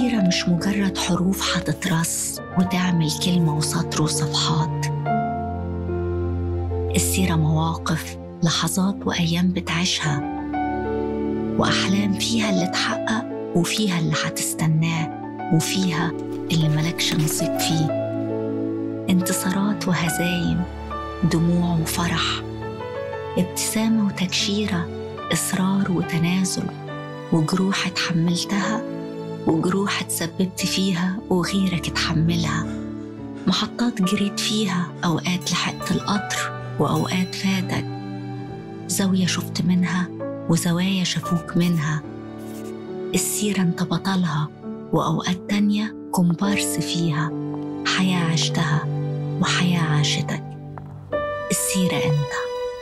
السيرة مش مجرد حروف هتترص وتعمل كلمة وسطر وصفحات السيرة مواقف لحظات وأيام بتعيشها وأحلام فيها اللي اتحقق وفيها اللي هتستناه وفيها اللي ملكش نصيب فيه انتصارات وهزايم دموع وفرح ابتسامة وتكشيرة إصرار وتنازل وجروح اتحملتها وجروح اتسببت فيها وغيرك اتحملها محطات جريت فيها أوقات لحقت القطر وأوقات فاتك زاوية شفت منها وزوايا شافوك منها السيرة انت بطلها وأوقات تانية كومبارس فيها حياة عشتها وحياة عاشتك السيرة انت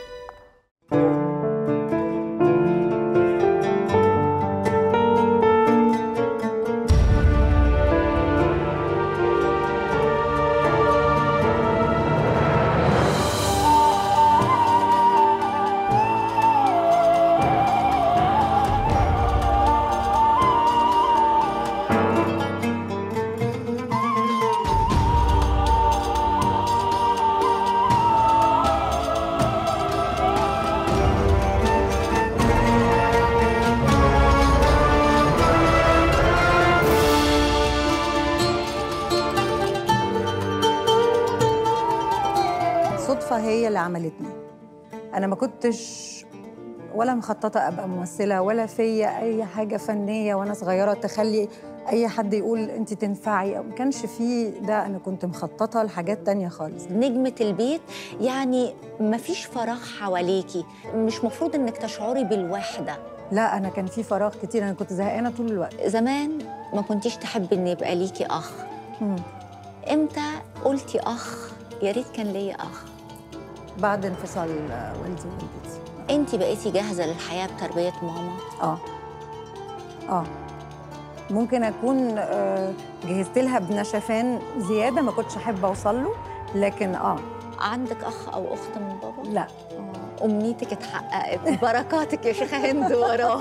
الصدفة هي اللي عملتني أنا ما كنتش ولا مخططة أبقى ممثلة ولا فيا أي حاجة فنية وأنا صغيرة تخلي أي حد يقول أنت تنفعي أو ما كانش فيه ده أنا كنت مخططة لحاجات تانية خالص نجمة البيت يعني مفيش فراغ حواليكي مش مفروض انك تشعري بالوحدة لا أنا كان في فراغ كتير أنا كنت زهقانة طول الوقت زمان ما كنتيش تحبي ان يبقى ليكي اخ مم. امتى قلتي اخ يا ريت كان ليا اخ بعد انفصال آه، والدي ووالدتي انت بقيتي جاهزة للحياة بتربية ماما اه اه ممكن اكون آه، جهزت لها بنشفان زياده ما كنتش احب اوصل له لكن اه عندك اخ او اخت من بابا لا آه، امنيتك اتحققت بركاتك يا شيخة هند وراه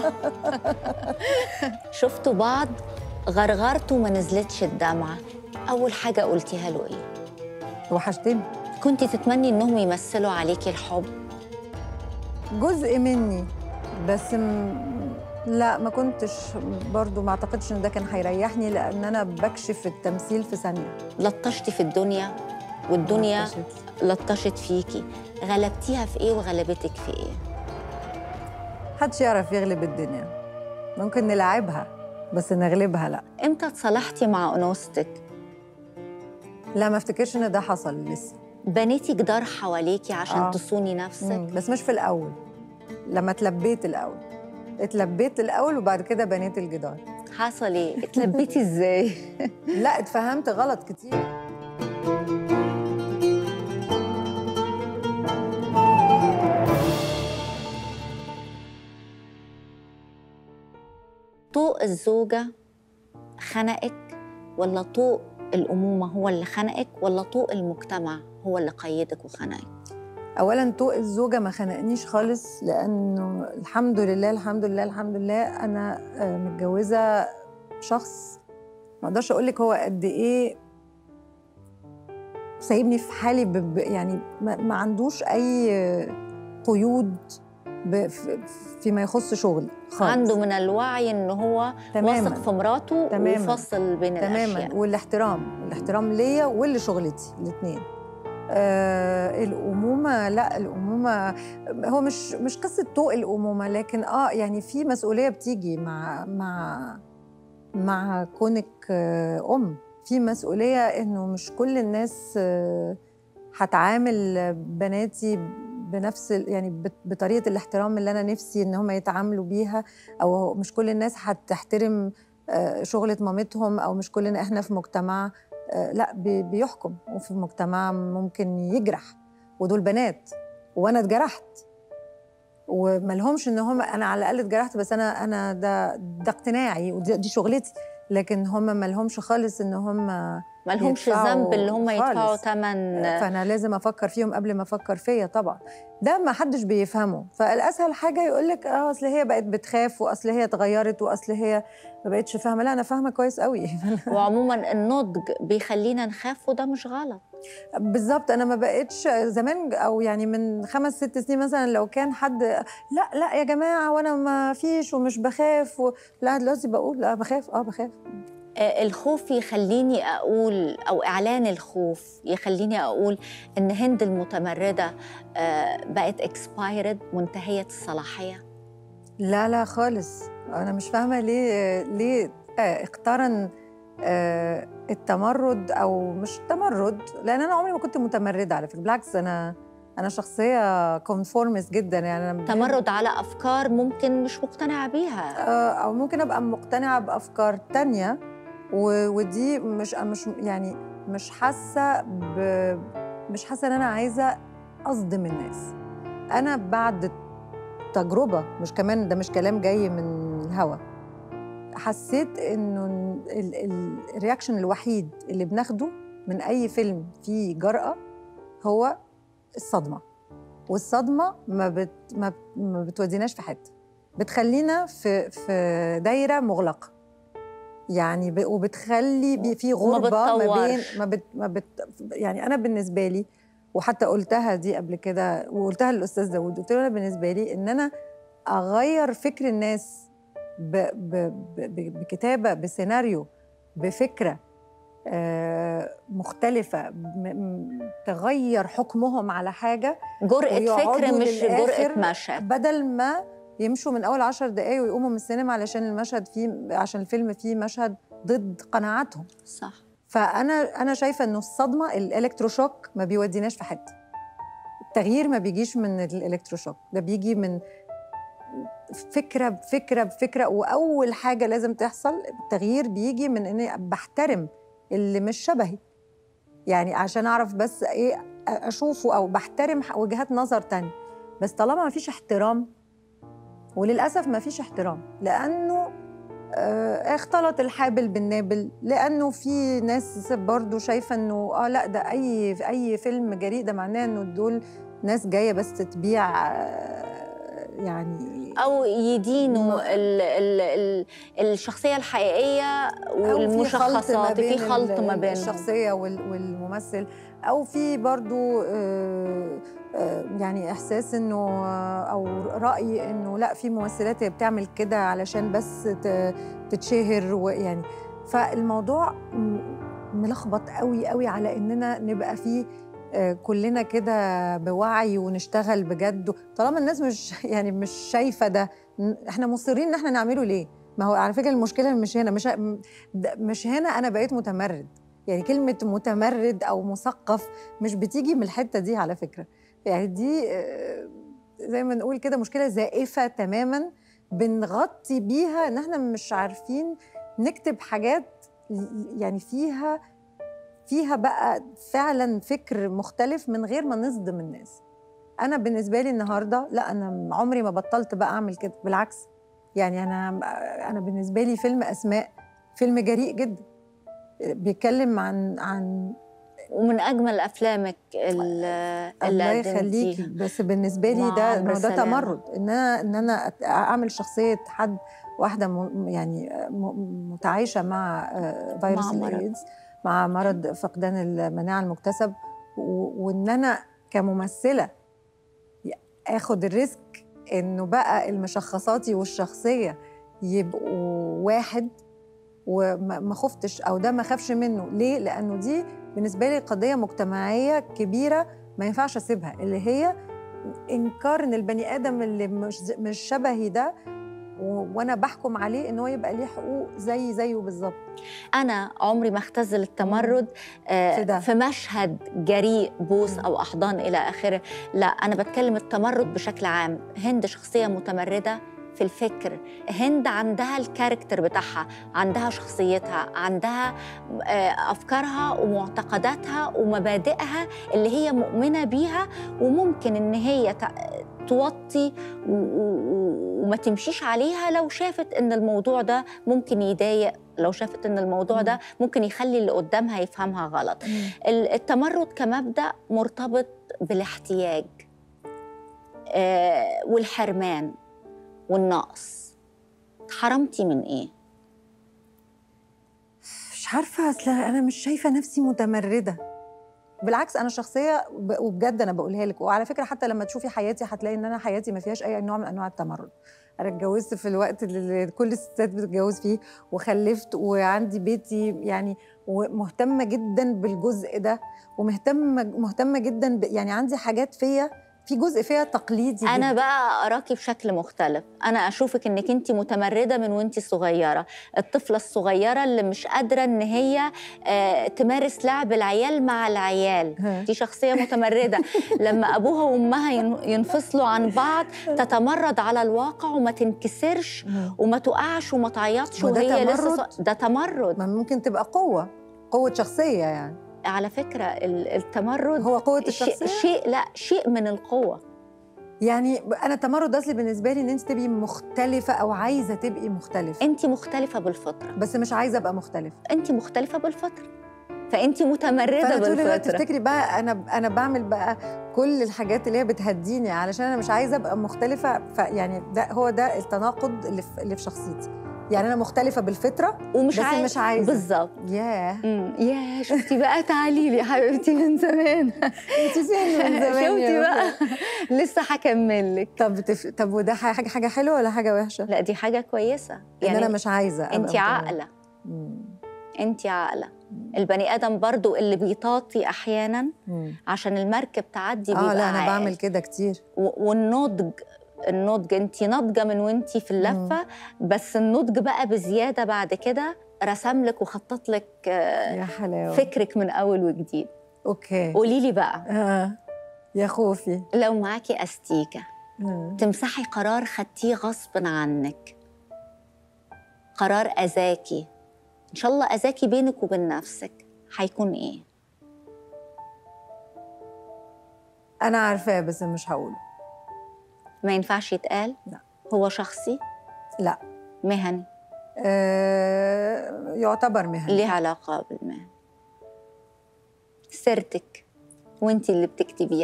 شفتوا بعض غرغرتوا ما نزلتش الدمعة أول حاجة قلتيها له إيه؟ وحشتني كنت تتمني إنهم يمثلوا عليكي الحب جزء مني بس م... لا ما كنتش برضو ما اعتقدش ان ده كان هيريحني لان انا بكشف التمثيل في ثانيه لطشتي في الدنيا والدنيا لطشت. لطشت فيكي غلبتيها في إيه وغلبتك في إيه؟ محدش يعرف يغلب الدنيا ممكن نلعبها بس نغلبها لا إمتى اتصالحتي مع أنوثتك؟ لا ما افتكرش ان ده حصل لسه بنيتي جدار حواليكي عشان آه. تصوني نفسك مم. بس مش في الاول لما اتلبيت الاول اتلبيت الاول وبعد كده بنيت الجدار حصل إيه؟ اتلبيتي إزاي؟ لا اتفهمت غلط كتير طوق الزوجة خنقك ولا طوق الأمومة هو اللي خنقك ولا طوق المجتمع هو اللي قيدك وخنقك اولا طوق الزوجه ما خنقنيش خالص لانه الحمد لله الحمد لله الحمد لله انا آه، متجوزه شخص ما اقدرش اقول لك هو قد ايه سايبني في حالي ب... ب- يعني ما... ما عندوش اي قيود ب... في... فيما يخص شغلي خالص عنده من الوعي إن هو تماما واثق في مراته تماماً. ويفصل بين الأشياء تماما والاحترام الاحترام ليا ولشغلتي الاثنين آه الامومه لا الامومه هو مش مش قصه طوق الامومه لكن اه يعني في مسؤوليه بتيجي مع مع مع كونك آه ام في مسؤوليه انه مش كل الناس آه هتعامل بناتي بنفس ال- يعني بت- بطريقه الاحترام اللي انا نفسي ان هم يتعاملوا بيها او مش كل الناس هتحترم آه، شغلة مامتهم أو مش كلنا إحنا في مجتمع آه، لا بي- بيحكم وفي مجتمع ممكن يجرح ودول بنات وأنا اتجرحت وملهمش إن هم أنا على الأقل اتجرحت بس أنا أنا ده ده اقتناعي ودي دي شغلتي لكن هم ملهمش خالص إن هم ما لهمش يدفعوا ذنب اللي هم يدفعوا خالص. ثمن فانا لازم افكر فيهم قبل ما افكر فيا طبعا ده ما حدش بيفهمه فالاسهل حاجه يقول لك اه اصل هي بقت بتخاف واصل هي اتغيرت واصل هي ما بقتش فاهمه لا انا فاهمه كويس قوي وعموما النضج بيخلينا نخاف وده مش غلط بالظبط انا ما بقتش زمان او يعني من خمس ست سنين مثلا لو كان حد لا لا يا جماعه وانا ما فيش ومش بخاف و... لا دلوقتي بقول لا بخاف اه بخاف آه، الخوف يخليني اقول او اعلان الخوف يخليني اقول ان هند المتمرده آه، بقت اكسبايرد منتهيه الصلاحيه لا لا خالص انا مش فاهمه ليه ليه آه، اقترن آه، التمرد او مش تمرد لان انا عمري ما كنت متمرده على فكره بالعكس انا انا شخصيه كونفورمس جدا يعني انا بحب- تمرد على افكار ممكن مش مقتنعه بيها آه، او ممكن ابقى مقتنعه بافكار تانية و- ودي مش مش يعني مش حاسه ب مش حاسه ان انا عايزه اصدم الناس انا بعد تجربه مش كمان ده مش كلام جاي من الهوا حسيت انه ال- ال- الرياكشن الوحيد اللي بناخده من اي فيلم فيه جرأة هو الصدمه والصدمه ما بت ما, بت- ما بتوديناش في حته بتخلينا في في دايره مغلقه يعني ب- وبتخلي بي- في وما غربه ما بين بتطورش. ما بت ما بت يعني انا بالنسبه لي وحتى قلتها دي قبل كده وقلتها للاستاذ داوود قلت له انا بالنسبه لي ان انا اغير فكر الناس ب ب ب ب بكتابه بسيناريو بفكره آه، مختلفه م- م- تغير حكمهم على حاجه جرأة ويقعدوا فكر مش للآخر جرأة مشهد بدل ما يمشوا من اول عشر دقايق ويقوموا من السينما علشان المشهد فيه عشان الفيلم فيه مشهد ضد قناعاتهم صح فانا انا شايفه انه الصدمه الالكتروشوك ما بيوديناش في حته التغيير ما بيجيش من الالكتروشوك ده بيجي من فكره بفكره بفكره واول حاجه لازم تحصل التغيير بيجي من اني بحترم اللي مش شبهي يعني عشان اعرف بس ايه اشوفه او بحترم وجهات نظر تانية بس طالما ما فيش احترام وللاسف ما فيش احترام لانه آه، اختلط الحابل بالنابل لانه في ناس برضو شايفه انه اه لا ده اي اي فيلم جريء ده معناه انه دول ناس جايه بس تبيع آه، يعني او يدينوا م- ال ال ال الشخصيه الحقيقيه أو في خلط ما والمشخصات في بين خلط ال- ما بينهم الشخصيه وال- والممثل او في برضو آه، آه، يعني احساس انه آه، او راي انه لا في ممثلات هي بتعمل كده علشان بس ت- تتشهر ويعني فالموضوع م- ملخبط قوي قوي على اننا نبقى فيه آه، كلنا كده بوعي ونشتغل بجد طالما الناس مش يعني مش شايفه ده ن- احنا مصرين ان احنا نعمله ليه ما هو على فكره المشكله مش هنا مش ده- مش هنا انا بقيت متمرد يعني كلمه متمرد او مثقف مش بتيجي من الحته دي على فكره يعني دي آه، زي ما نقول كده مشكله زائفه تماما بنغطي بيها ان احنا مش عارفين نكتب حاجات يعني فيها فيها بقى فعلا فكر مختلف من غير ما نصدم الناس انا بالنسبه لي النهارده لا انا عمري ما بطلت بقى اعمل كده بالعكس يعني انا انا بالنسبه لي فيلم اسماء فيلم جريء جدا بيتكلم عن عن ومن اجمل افلامك ال- اللي الله يخليكي قدمتيها بس بالنسبه لي مع ده عمرو ما هو ده سلامة. تمرد ان انا ان انا أت- اعمل شخصيه حد واحده م- يعني م- متعايشه مع آه، فيروس مع مرض. الايدز مع مرض فقدان المناعه المكتسب و- وان انا كممثله ي- اخد الريسك انه بقى المشخصاتي والشخصيه يبقوا واحد وما ما خفتش او ده ما خافش منه ليه لانه دي بالنسبه لي قضيه مجتمعيه كبيره ما ينفعش اسيبها اللي هي انكار ان البني ادم اللي مش مش شبهي ده و- وانا بحكم عليه ان هو يبقى ليه حقوق زي زيه بالظبط انا عمري ما اختزل التمرد آه، في ده. في مشهد جريء بوس مم. او احضان الى اخره لا انا بتكلم التمرد بشكل عام هند شخصيه متمرده في الفكر هند عندها الكاركتر بتاعها عندها شخصيتها عندها آه، افكارها ومعتقداتها ومبادئها اللي هي مؤمنه بيها وممكن ان هي ت- توطي و- و- و- وما تمشيش عليها لو شافت ان الموضوع ده ممكن يضايق لو شافت ان الموضوع ده ممكن يخلي اللي قدامها يفهمها غلط ال- التمرد كمبدا مرتبط بالاحتياج آه، والحرمان والنقص اتحرمتي من ايه مش عارفه اصل انا مش شايفه نفسي متمرده بالعكس انا شخصيه ب- وبجد انا بقولها لك وعلى فكره حتى لما تشوفي حياتي هتلاقي ان انا حياتي ما فيهاش اي نوع من انواع التمرد انا اتجوزت في الوقت اللي كل الستات بتتجوز فيه وخلفت وعندي بيتي يعني ومهتمه جدا بالجزء ده ومهتمه مهتمه جدا ب يعني عندي حاجات فيا في جزء فيا تقليدي انا جداً. بقى اراكي بشكل مختلف انا اشوفك انك انت متمرده من وانت صغيره الطفله الصغيره اللي مش قادره ان هي آه، تمارس لعب العيال مع العيال ها. دي شخصيه متمرده لما ابوها وامها ين- ينفصلوا عن بعض تتمرد على الواقع وما تنكسرش وما تقعش وما تعيطش وده وهي لسه تمرد؟ ص- ده تمرد ما ممكن تبقى قوه قوه شخصيه يعني على فكره ال- التمرد هو قوه شيء, الشخصيه شيء لا شيء من القوه يعني انا التمرد اصلي بالنسبه لي ان انت تبقي مختلفه او عايزه تبقي مختلفه انت مختلفه بالفطره بس مش عايزه ابقى مختلفه انت مختلفه بالفطره فانت متمرده فانا طول الوقت بالفطره تفتكري بقى انا انا بعمل بقى كل الحاجات اللي هي بتهديني علشان انا مش عايزه ابقى مختلفه فيعني ده هو ده التناقض اللي في, اللي في شخصيتي يعني انا مختلفه بالفطره ومش بس عايز مش عايزة. بالظبط ياه أمم، يا شفتي بقى تعالي لي يا حبيبتي من زمان انت فين من زمان شفتي يا بقى رب؟ لسه هكمل لك طب تف... طب وده حاجه حاجه حلوه ولا حاجه وحشه لا دي حاجه كويسه يعني ان انا مش عايزه أبقى انت متمردة. عاقله مم. انت عاقله البني ادم برضو اللي بيطاطي احيانا مم. عشان المركب تعدي اه بيبقى لا انا عاقل. بعمل كده كتير و- والنضج النضج انت ناضجه من وانت في اللفه بس النضج بقى بزياده بعد كده رسم لك وخطط لك آه، يا حلاوه فكرك من اول وجديد اوكي قولي لي بقى آه. يا خوفي لو معاكي استيكه آه. تمسحي قرار خدتيه غصب عنك قرار اذاكي ان شاء الله اذاكي بينك وبين نفسك هيكون ايه انا عارفاه بس مش هقوله ما ينفعش يتقال لا. هو شخصي لا مهني آه يعتبر مهني ليه علاقه بالمهنه سيرتك وانتي اللي بتكتبيها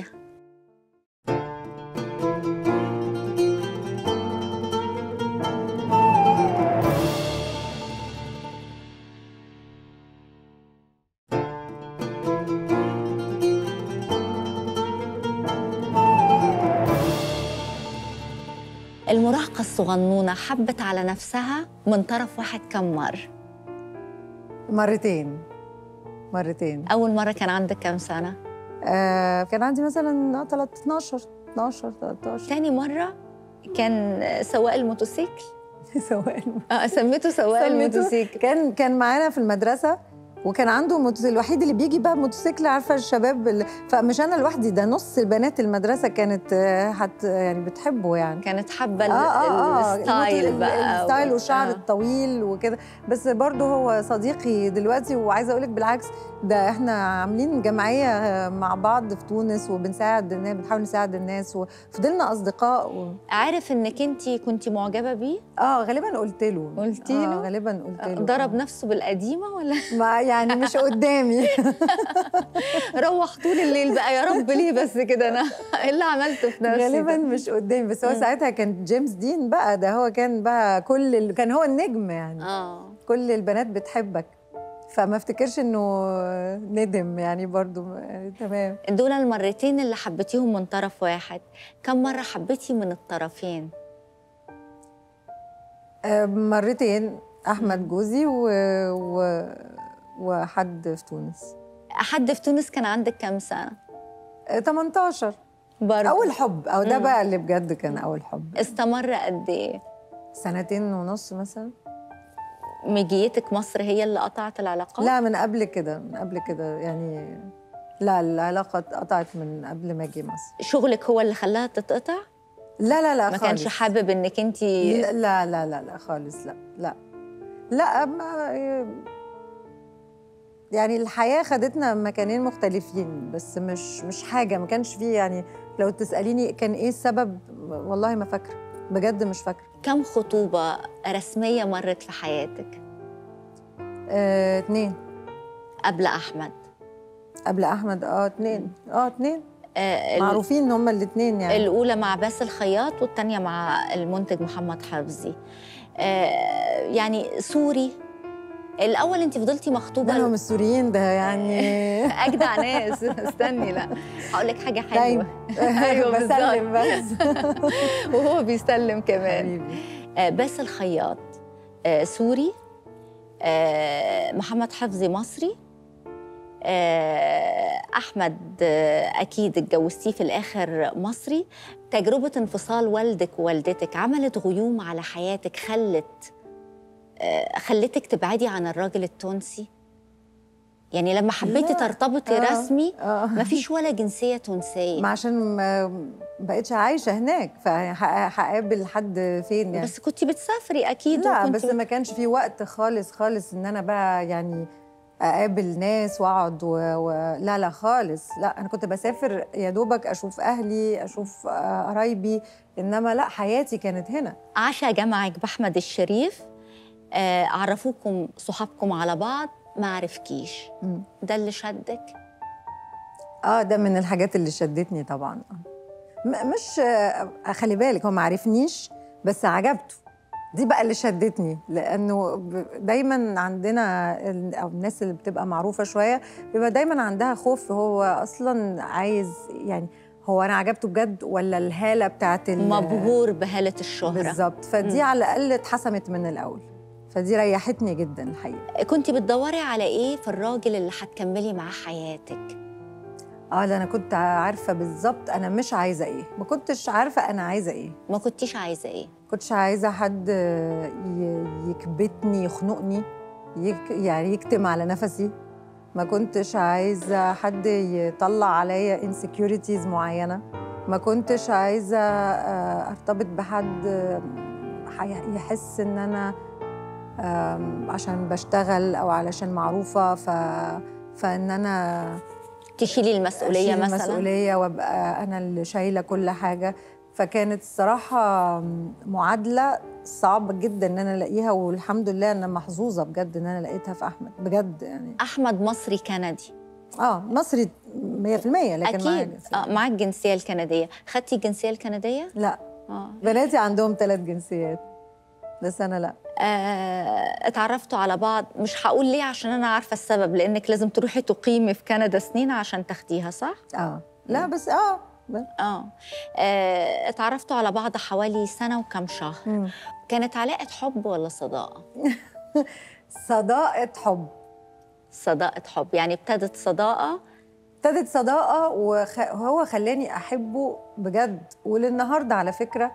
المراهقة الصغنونة حبت على نفسها من طرف واحد كم مرة مرتين مرتين أول مرة كان عندك كم سنة آه كان عندي مثلا 12 12 13 تاني مرة كان سواق الموتوسيكل سواق اه سميته سواق سميته- الموتوسيكل كان كان معانا في المدرسه وكان عنده موتوسيكل الوحيد اللي بيجي بقى موتوسيكل عارفه الشباب اللي فمش انا لوحدي ده نص البنات المدرسه كانت آه، حت يعني بتحبه يعني كانت حابة اه اه اه الستايل الموتو- بقى الستايل والشعر آه. الطويل وكده بس برضه هو صديقي دلوقتي وعايزه اقول لك بالعكس ده احنا عاملين جمعيه مع بعض في تونس وبنساعد الناس بنحاول نساعد الناس وفضلنا اصدقاء و... عارف انك انت كنت معجبة بيه اه غالبا قلت له قلتي آه له؟ غالبا قلت له ضرب نفسه بالقديمة ولا ما يعني مش قدامي روح طول الليل بقى يا رب ليه بس كده انا ايه اللي عملته في نفسي غالبا ده؟ مش قدامي بس هو مم. ساعتها كان جيمس دين بقى ده هو كان بقى كل ال... كان هو النجم يعني اه كل البنات بتحبك فما افتكرش انه ندم يعني برضو يعني تمام دول المرتين اللي حبيتيهم من طرف واحد كم مرة حبيتي من الطرفين آه، مرتين احمد جوزي و... و... وحد في تونس حد في تونس كان عندك كام سنة آه، 18 برضه اول حب او ده مم. بقى اللي بجد كان اول حب استمر قد ايه سنتين ونص مثلا مجيتك مصر هي اللي قطعت العلاقات لا من قبل كده من قبل كده يعني لا العلاقة اتقطعت من قبل ما اجي مصر شغلك هو اللي خلاها تتقطع لا لا لا ما خالص كانش حابب انك انت لا لا لا لا, لا خالص لا لا لا ما يعني الحياة خدتنا مكانين مختلفين بس مش مش حاجة ما كانش فيه يعني لو تسأليني كان ايه السبب والله ما فاكرة بجد مش فاكرة كم خطوبة رسمية مرت في حياتك آه، اتنين قبل احمد قبل احمد اه اتنين اه اتنين آه، ال- معروفين ان هما الاتنين يعني الاولى مع باسل الخياط والثانيه مع المنتج محمد حفظي آه، يعني سوري الاول انت فضلتي مخطوبه مالهم السوريين ده يعني اجدع ناس استني لا هقول لك حاجه دايما حلوه أيوة بسلم بس وهو بيسلم كمان حبيبي آه، باسل الخياط آه، سوري آه، محمد حفظي مصري آه، احمد آه، اكيد اتجوزتيه في الاخر مصري تجربه انفصال والدك ووالدتك عملت غيوم على حياتك خلت آه، خلتك تبعدي عن الراجل التونسي يعني لما حبيتي لا. ترتبطي آه. رسمي اه مفيش ولا جنسيه تونسيه ما عشان ما بقتش عايشه هناك فهقابل حد فين يعني بس كنتي بتسافري اكيد لا وكنتي بس ما كانش في وقت خالص خالص ان انا بقى يعني اقابل ناس واقعد و... و... لا لا خالص لا انا كنت بسافر يا دوبك اشوف اهلي اشوف آه، قرايبي انما لا حياتي كانت هنا عشا جمعك بأحمد الشريف آه، عرفوكم صحابكم على بعض ما عرفكيش مم. ده اللي شدك اه ده من الحاجات اللي شدتني طبعا م- مش آه، خلي بالك هو ما عرفنيش بس عجبته دي بقى اللي شدتني لانه ب- دايما عندنا ال- او الناس اللي بتبقى معروفه شويه بيبقى دايما عندها خوف هو اصلا عايز يعني هو انا عجبته بجد ولا الهاله بتاعت ال- مبهور بهالة الشهرة بالظبط فدي مم. على الاقل اتحسمت من الاول فدي ريحتني جدا الحقيقه كنت بتدوري على ايه في الراجل اللي هتكملي معاه حياتك اه ده انا كنت عارفه بالظبط انا مش عايزه ايه ما كنتش عارفه انا عايزه ايه ما كنتيش عايزة ايه كنتش عايزه حد ي- يكبتني يخنقني يك يعني يكتم على نفسي ما كنتش عايزه حد يطلع عليا انسكيورتيز معينه ما كنتش عايزه آه، ارتبط بحد آه، حي- يحس ان انا آم، عشان بشتغل او علشان معروفه ف فان انا تشيلي المسؤولية أشيل مثلا المسؤولية وابقى انا اللي شايله كل حاجه فكانت الصراحه معادله صعبه جدا ان انا الاقيها والحمد لله انا محظوظه بجد ان انا لقيتها في احمد بجد يعني أحمد مصري كندي اه مصري 100% لكن معايا أكيد جنسية. آه معاك الجنسية الكندية خدتي الجنسية الكندية؟ لا آه. بناتي عندهم ثلاث جنسيات بس انا لا آه، اتعرفتوا على بعض مش هقول ليه عشان انا عارفه السبب لانك لازم تروحي تقيمي في كندا سنين عشان تاخديها صح اه لا بس اه اه آه، اتعرفتوا على بعض حوالي سنه وكم شهر مم. كانت علاقه حب ولا صداقه صداقه حب صداقه حب يعني ابتدت صداقه ابتدت صداقة وخ- وهو خلاني أحبه بجد وللنهاردة على فكرة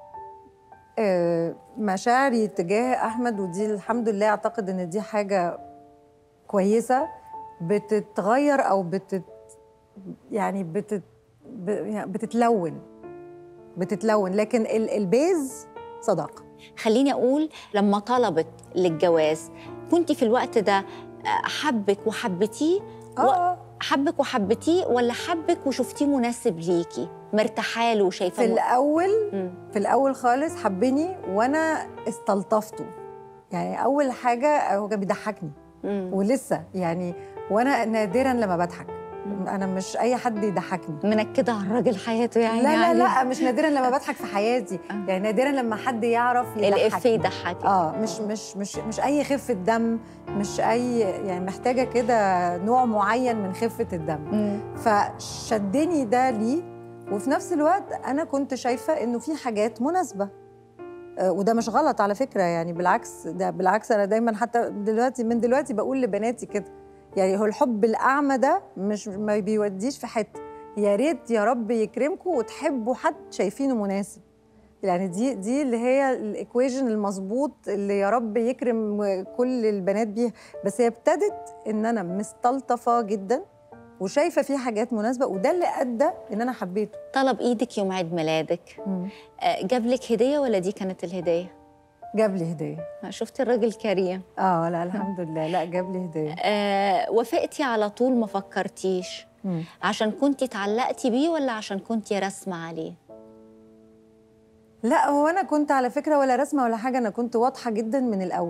آه، مشاعري تجاه أحمد ودي الحمد لله أعتقد إن دي حاجة كويسة بتتغير أو بتت يعني بتت ب- يعني بتتلون بتتلون لكن ال- البيز صداقة خليني اقول لما طلبت للجواز كنت في الوقت ده آه، حبك وحبتيه و- آه حبك وحبتيه ولا حبك وشفتيه مناسب ليكي مرتاحه له وشايفه في م- الأول مم. في الأول خالص حبني وأنا استلطفته يعني أول حاجة هو كان بيضحكني مم. ولسه يعني وانا نادرا لما بضحك مم. انا مش اي حد يضحكني منكده على الراجل حياته يعني لا لا عليه. لا مش نادرا لما بضحك في حياتي آه. يعني نادرا لما حد يعرف الإف يضحكني يضحكك اه مش مش مش مش اي خفه دم مش اي يعني محتاجه كده نوع معين من خفه الدم مم. فشدني ده ليه وفي نفس الوقت انا كنت شايفه انه في حاجات مناسبه آه، وده مش غلط على فكره يعني بالعكس ده بالعكس انا دايما حتى دلوقتي من دلوقتي بقول لبناتي كده يعني هو الحب الاعمى ده مش ما بيوديش في حته يا ريت يا رب يكرمكم وتحبوا حد شايفينه مناسب يعني دي دي اللي هي الايكويجن المظبوط اللي يا رب يكرم كل البنات بيها بس هي ابتدت ان انا مستلطفه جدا وشايفه فيه حاجات مناسبه وده اللي ادى ان انا حبيته طلب ايدك يوم عيد ميلادك آه، جاب لك هديه ولا دي كانت الهديه جاب لي هديه شفتي الراجل كريم اه لا الحمد لله لا جاب لي هديه آه وافقتي على طول ما فكرتيش مم. عشان كنتي اتعلقتي بيه ولا عشان كنتي راسمه عليه لا هو انا كنت على فكره ولا رسمه ولا حاجه انا كنت واضحه جدا من الاول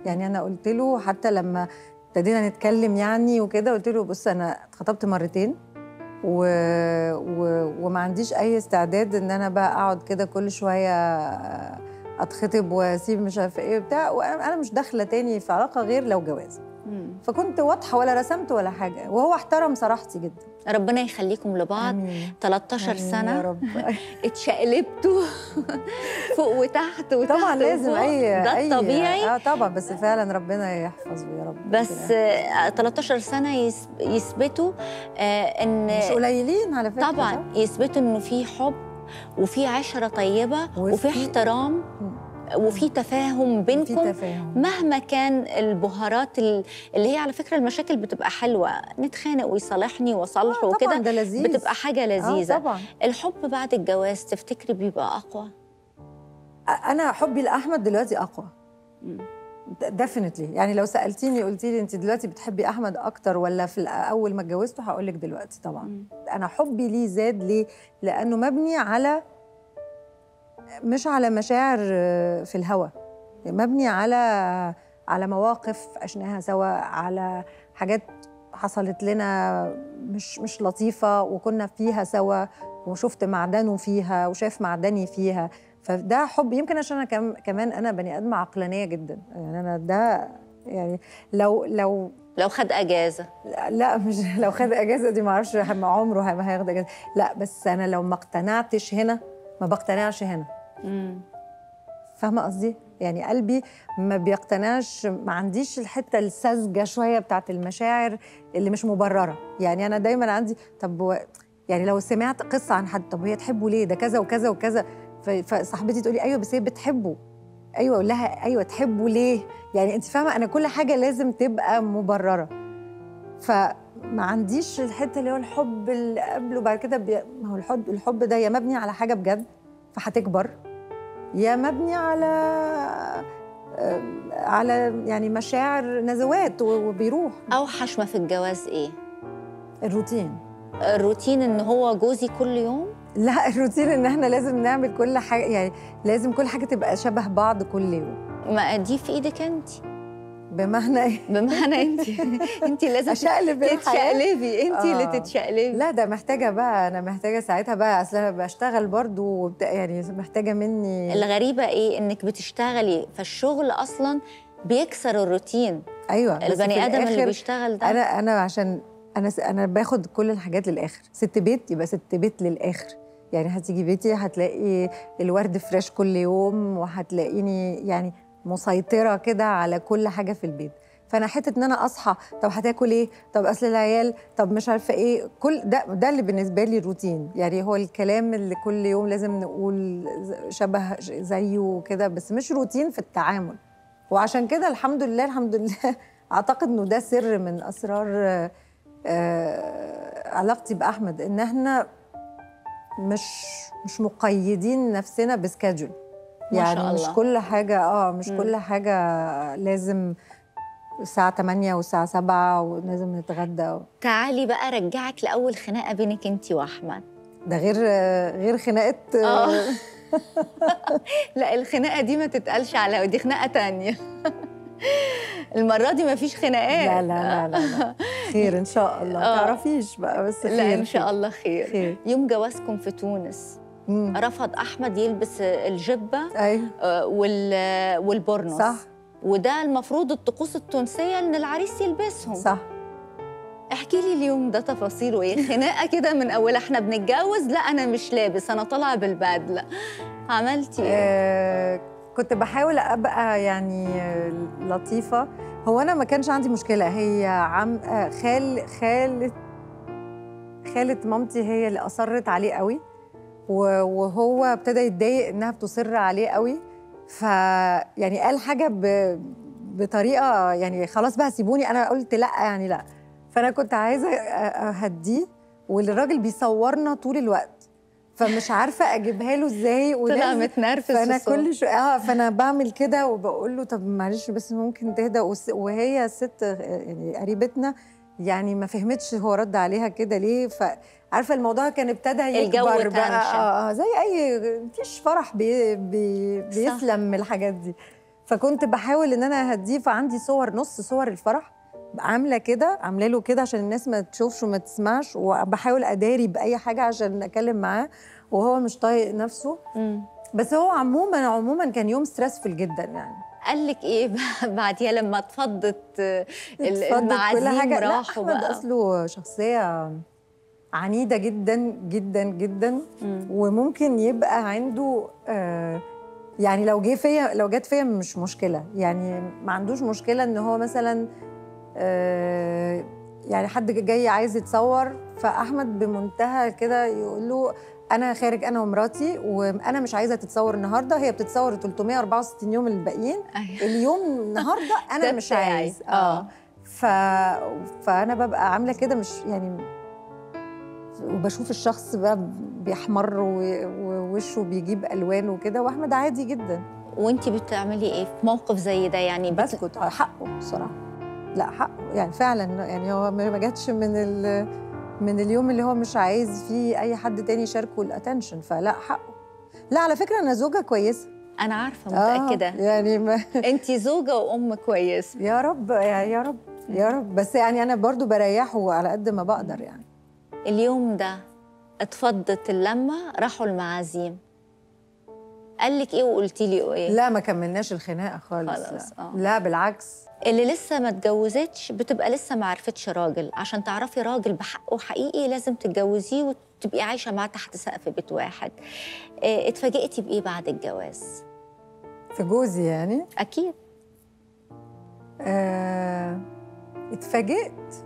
يعني انا قلت له حتى لما ابتدينا نتكلم يعني وكده قلت له بص انا اتخطبت مرتين و... و... وما عنديش اي استعداد ان انا بقى اقعد كده كل شويه اتخطب واسيب مش عارفه ايه وبتاع وانا مش داخله تاني في علاقه غير لو جواز مم. فكنت واضحه ولا رسمت ولا حاجه وهو احترم صراحتي جدا ربنا يخليكم لبعض آمين. 13 آمين سنه يا رب اتشقلبتوا فوق وتحت وتحت طبعا لازم وفوق. اي ده أي الطبيعي اه طبعا بس فعلا ربنا يحفظه يا رب بس آه، 13 سنه يس- يثبتوا آه، ان مش قليلين على فكره طبعا يثبتوا انه في حب وفي عشره طيبه وفي وفي- احترام وفي تفاهم في بينكم تفاهم مهما كان البهارات ال- اللي هي على فكره المشاكل بتبقى حلوه نتخانق ويصالحني واصالحه آه، طبعا وكده ده لذيذ بتبقى حاجه لذيذه آه طبعا الحب بعد الجواز تفتكري بيبقى اقوى انا حبي لاحمد دلوقتي اقوى مم. ديفينتلي يعني لو سالتيني قلتي لي انت دلوقتي بتحبي احمد اكتر ولا في الأ- اول ما اتجوزته هقول لك دلوقتي طبعا مم. انا حبي ليه زاد ليه لانه مبني على مش على مشاعر آه، في الهوى مبني على على مواقف عشناها سوا على حاجات حصلت لنا مش مش لطيفه وكنا فيها سوا وشفت معدنه فيها وشاف معدني فيها فده حب يمكن عشان انا كم- كمان انا بني ادم عقلانيه جدا يعني انا ده يعني لو لو لو خد اجازه لا مش لو خد اجازه دي ما اعرفش ما عمره ما هياخد اجازه لا بس انا لو ما اقتنعتش هنا ما بقتنعش هنا مم. فاهمه قصدي يعني قلبي ما بيقتنعش ما عنديش الحته الساذجه شويه بتاعت المشاعر اللي مش مبرره يعني انا دايما عندي طب و... يعني لو سمعت قصه عن حد طب وهي تحبه ليه ده كذا وكذا وكذا ف... فصاحبتي تقولي ايوه بس هي بتحبه ايوه اقول لها ايوه تحبه ليه يعني انت فاهمه انا كل حاجه لازم تبقى مبرره فما عنديش الحته اللي هو الحب اللي قبله بعد كده بي... ما هو الحب الحب ده يا مبني على حاجه بجد فهتكبر يا مبني على آم، على يعني مشاعر نزوات و- وبيروح اوحش ما في الجواز ايه الروتين الروتين ان هو جوزي كل يوم لا الروتين ان احنا لازم نعمل كل حاجه يعني لازم كل حاجه تبقى شبه بعض كل يوم ما دي في ايدك انت بمعنى ايه بمعنى انت انت لازم اشقلب الحياه تتشقلبي انت اللي آه. تتشقلبي لا ده محتاجه بقى انا محتاجه ساعتها بقى اصل انا بشتغل برضو وبت- يعني محتاجه مني الغريبه ايه انك بتشتغلي فالشغل اصلا بيكسر الروتين ايوه بس في البني ادم اللي الآخر بيشتغل ده انا انا عشان انا س- انا باخد كل الحاجات للاخر ست بيت يبقى ست بيت للاخر يعني هتيجي بيتي هتلاقي الورد فريش كل يوم وهتلاقيني يعني مسيطره كده على كل حاجه في البيت فانا حته ان انا اصحى طب هتاكل ايه طب اصل العيال طب مش عارفه ايه كل ده ده اللي بالنسبه لي الروتين يعني هو الكلام اللي كل يوم لازم نقول ز- شبه ش- زيه وكده بس مش روتين في التعامل وعشان كده الحمد لله الحمد لله اعتقد انه ده سر من اسرار آه، آه، علاقتي باحمد ان احنا مش مش مقيدين نفسنا بسكادجول ما يعني شاء مش الله. كل حاجه اه مش مم. كل حاجه لازم الساعة 8 والساعة 7 ولازم نتغدى تعالي بقى رجعك لاول خناقه بينك انت واحمد ده غير غير خناقة آه. لا الخناقه دي ما تتقالش على دي خناقه تانية المره دي ما فيش خناقات لا لا لا لا, لا. خير ان شاء الله آه. تعرفيش بقى بس خير لا ان شاء الله خير خير يوم جوازكم في تونس مم. رفض احمد يلبس الجبه ايوه آه، وال والبورنوس صح وده المفروض الطقوس التونسيه ان العريس يلبسهم صح احكي لي اليوم ده تفاصيله ايه خناقه كده من اولها احنا بنتجوز لا انا مش لابس انا طالعه بالبدله عملتي ايه آه كنت بحاول ابقى يعني آه، لطيفه هو انا ما كانش عندي مشكله هي عم آه خال خاله خاله مامتي هي اللي اصرت عليه قوي و- وهو ابتدى يتضايق انها بتصر عليه قوي ف يعني قال حاجه ب... بطريقه يعني خلاص بقى سيبوني انا قلت لا يعني لا فانا كنت عايزه أ- اهديه والراجل بيصورنا طول الوقت فمش عارفه اجيبها له ازاي طلع ولازم- متنرفز فانا في الصوت. كل شويه اه فانا بعمل كده وبقول له طب معلش بس ممكن تهدى وس- وهي ست يعني قريبتنا يعني ما فهمتش هو رد عليها كده ليه فعارفه الموضوع كان ابتدى الجو يكبر بقى تنشن. اه, آه زي اي مفيش فرح بي بي صح. بيسلم من الحاجات دي فكنت بحاول ان انا اهديه فعندي صور نص صور الفرح عامله كده عامله له كده عشان الناس ما تشوفش وما تسمعش وبحاول اداري باي حاجه عشان اتكلم معاه وهو مش طايق نفسه مم. بس هو عموما عموما كان يوم ستريسفul جدا يعني قال لك ايه بقى بعديها لما اتفضت آه، ال- اتفضل كل المعازيم حاجه لا راحوا احمد بقى اصله شخصيه عنيده جدا جدا جدا مم. وممكن يبقى عنده آه يعني لو جه فيا لو جت فيا مش مشكله يعني ما عندوش مشكله ان هو مثلا آه يعني حد جاي عايز يتصور فاحمد بمنتهى كده يقول له انا خارج انا ومراتي وانا مش عايزه تتصور النهارده هي بتتصور 364 يوم الباقيين أيوة. اليوم النهارده ده انا مش بتاعي. عايز آه. ف... فانا ببقى عامله كده مش يعني وبشوف الشخص بقى بيحمر و- ووشه بيجيب الوان وكده واحمد عادي جدا وانت بتعملي ايه في موقف زي ده يعني بت... بسكت آه، حقه بصراحه لا حقه يعني فعلا يعني هو ما ما جاتش من ال... من اليوم اللي هو مش عايز فيه اي حد تاني يشاركه الاتنشن فلا حقه لا على فكره انا زوجه كويسه انا عارفه متاكده آه يعني ما انت زوجه وام كويسه يا رب يعني يا رب يا رب بس يعني انا برضو بريحه على قد ما بقدر يعني اليوم ده اتفضت اللمه راحوا المعازيم قال لك ايه وقلتي لي ايه لا ما كملناش الخناقه خالص خلاص، لا. آه. لا بالعكس اللي لسه ما اتجوزتش بتبقى لسه ما عرفتش راجل عشان تعرفي راجل بحقه حقيقي لازم تتجوزيه وتبقي عايشه معاه تحت سقف بيت واحد اه، اتفاجئتي بايه بعد الجواز في جوزي يعني اكيد آه اتفاجئت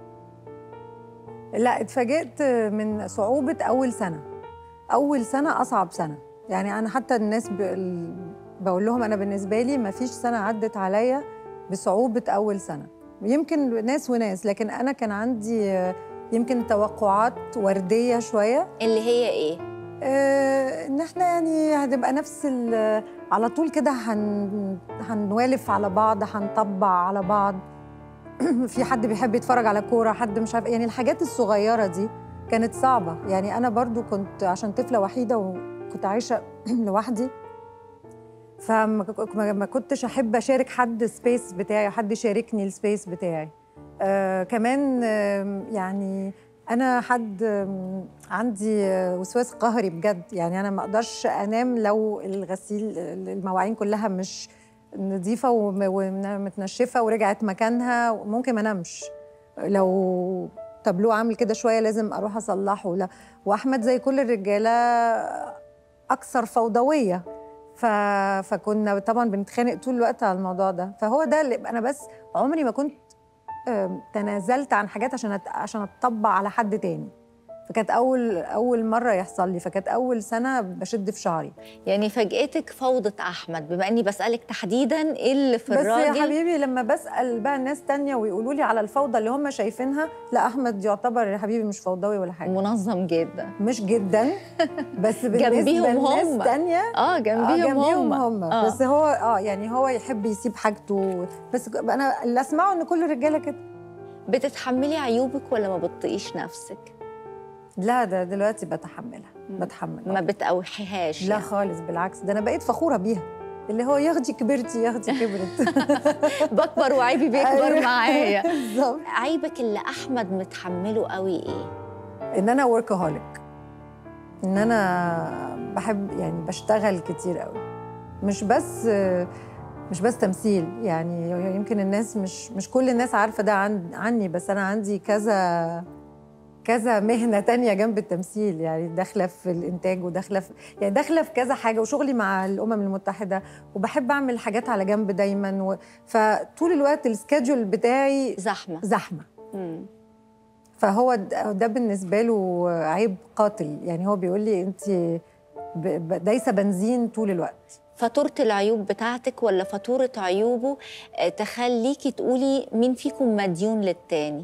لا اتفاجئت من صعوبة أول سنة أول سنة أصعب سنة يعني أنا حتى الناس ب... ال- بقول لهم أنا بالنسبة لي ما فيش سنة عدت عليا بصعوبة أول سنة يمكن ناس وناس لكن أنا كان عندي آه، يمكن توقعات وردية شوية اللي هي ايه آه، ان احنا يعني هتبقى نفس ال- على طول كده هن هنوالف على بعض هنطبع على بعض في حد بيحب يتفرج على كوره حد مش عارف يعني الحاجات الصغيره دي كانت صعبه يعني انا برضو كنت عشان طفله وحيده وكنت عايشه لوحدي فما ك- ما ما كنتش احب اشارك حد سبيس بتاعي حد يشاركني السبيس بتاعي آه كمان آم، يعني انا حد آم، عندي آه، وسواس قهري بجد يعني انا ما اقدرش انام لو الغسيل المواعين كلها مش نظيفه وم- ومتنشفه ورجعت مكانها ممكن ما انامش لو تابلوه عامل كده شويه لازم اروح اصلحه لا واحمد زي كل الرجاله اكثر فوضويه ف... فكنا طبعا بنتخانق طول الوقت على الموضوع ده فهو ده اللي انا بس عمري ما كنت آم، تنازلت عن حاجات عشان أت... عشان اطبق على حد تاني فكانت اول اول مره يحصل لي فكانت اول سنه بشد في شعري يعني فاجئتك فوضى احمد بما اني بسالك تحديدا ايه اللي في بس الراجل يا حبيبي لما بسال بقى ناس تانية ويقولوا لي على الفوضى اللي هم شايفينها لا احمد يعتبر يا حبيبي مش فوضوي ولا حاجه منظم جدا مش جدا بس بالنسبه جنبيهم لناس هم. تانية اه آه جنبيهم, جنبيهم هم, هم آه. بس هو اه يعني هو يحب يسيب حاجته بس انا اللي اسمعه ان كل الرجاله كده بتتحملي عيوبك ولا ما بتطيقيش نفسك لا ده دلوقتي بتحملها بتحمل ما بتقوحيهاش لا يعني. خالص بالعكس ده انا بقيت فخوره بيها اللي هو ياخدي كبرتي ياخدي كبرت بكبر وعيبي بيكبر أيوة. معايا بالظبط عيبك اللي احمد متحمله قوي ايه ان انا وركهوليك ان انا بحب يعني بشتغل كتير قوي مش بس مش بس تمثيل يعني يمكن الناس مش مش كل الناس عارفه ده عن عني بس انا عندي كذا كذا مهنه تانية جنب التمثيل يعني داخله في الانتاج وداخله في يعني داخله في كذا حاجه وشغلي مع الامم المتحده وبحب اعمل حاجات على جنب دايما و... فطول الوقت السكادجول بتاعي زحمه زحمه مم. فهو د- ده بالنسبه له عيب قاتل يعني هو بيقول لي انت ب- ب- دايسه بنزين طول الوقت فاتورة العيوب بتاعتك ولا فاتورة عيوبه آه، تخليكي تقولي مين فيكم مديون للتاني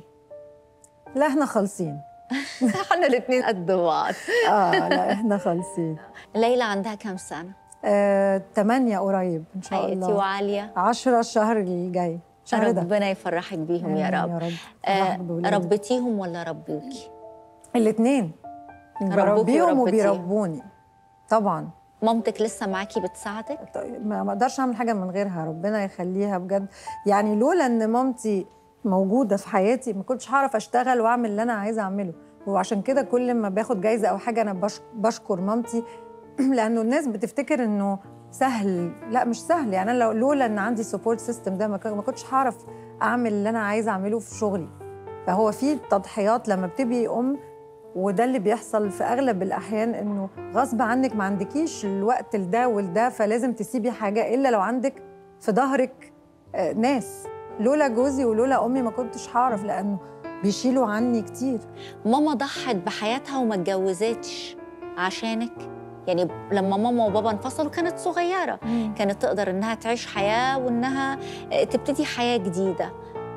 لا احنا خالصين احنا الاتنين قد بعض اه لا احنا خالصين ليلى عندها كام سنة؟ آه، تمانية قريب ان شاء حياتي الله وعالية عشرة الشهر الجاي الشهر ده ربنا يفرحك بيهم يا آمين رب يا رب آه، فرحك بولادي. ربيتيهم ولا ربوكي؟ الاثنين ربوكي بربيهم وربيتيهم. وبيربوني طبعا مامتك لسه معاكي بتساعدك طيب، ما ما اقدرش اعمل حاجه من غيرها ربنا يخليها بجد يعني لولا ان مامتي موجوده في حياتي ما كنتش هعرف اشتغل واعمل اللي انا عايزه اعمله وعشان كده كل ما باخد جايزه او حاجه انا بش- بشكر مامتي لانه الناس بتفتكر انه سهل لا مش سهل يعني انا لو لولا ان عندي سبورت سيستم ده ما كان- ما كنتش هعرف اعمل اللي انا عايزه اعمله في شغلي فهو في تضحيات لما بتبقي ام وده اللي بيحصل في اغلب الاحيان انه غصب عنك ما عندكيش الوقت لده ولده فلازم تسيبي حاجه الا لو عندك في ظهرك آه، ناس لولا جوزي ولولا امي ما كنتش هعرف لانه بيشيلوا عني كتير ماما ضحت بحياتها وما اتجوزتش عشانك يعني لما ماما وبابا انفصلوا كانت صغيرة كانت تقدر إنها تعيش حياة وإنها تبتدي حياة جديدة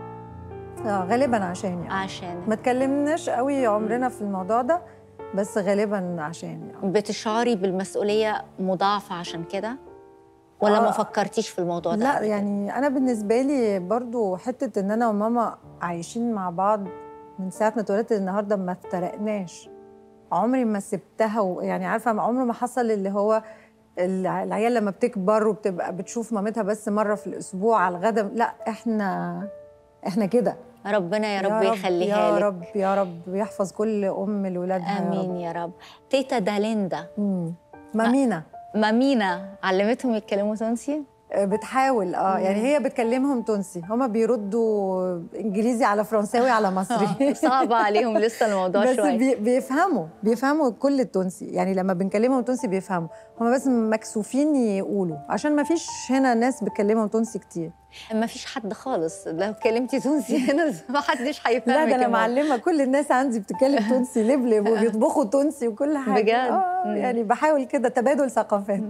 آه غالبا عشاني عشانك ما اتكلمناش قوي عمرنا في الموضوع ده بس غالبا عشاني بتشعري بالمسؤولية مضاعفة عشان كده؟ ولا ما آه. فكرتيش في الموضوع ده لا قبل كده؟ يعني انا بالنسبه لي برضو حته ان انا وماما عايشين مع بعض من ساعه ما اتولدت النهارده ما افترقناش عمري ما سبتها و... يعني عارفه عمره ما حصل اللي هو الع- العيال لما بتكبر وبتبقى بتشوف مامتها بس مره في الاسبوع على الغدا لا احنا احنا كده ربنا يا رب يخليها يا لك رب يا رب يحفظ كل ام لولادها يا رب. امين يا رب تيتا داليندا مم. مامينا مامينا علمتهم يتكلموا تونسي بتحاول اه يعني هي بتكلمهم تونسي هما بيردوا انجليزي على فرنساوي على مصري صعب عليهم لسه الموضوع بس شويه بي بيفهموا بيفهموا كل التونسي يعني لما بنكلمهم تونسي بيفهموا هما بس مكسوفين يقولوا عشان ما فيش هنا ناس بتكلمهم تونسي كتير ما فيش حد خالص لو كلمتي تونسي هنا ما حدش هيفهمك لا ده يا انا ماما. معلمه كل الناس عندي بتتكلم تونسي لبلب وبيطبخوا تونسي وكل حاجه بجد؟ آه مم. يعني بحاول كده تبادل ثقافات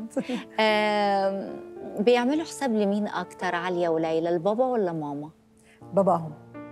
آم، بيعملوا حساب لمين اكتر عليا وليلى البابا ولا ماما باباهم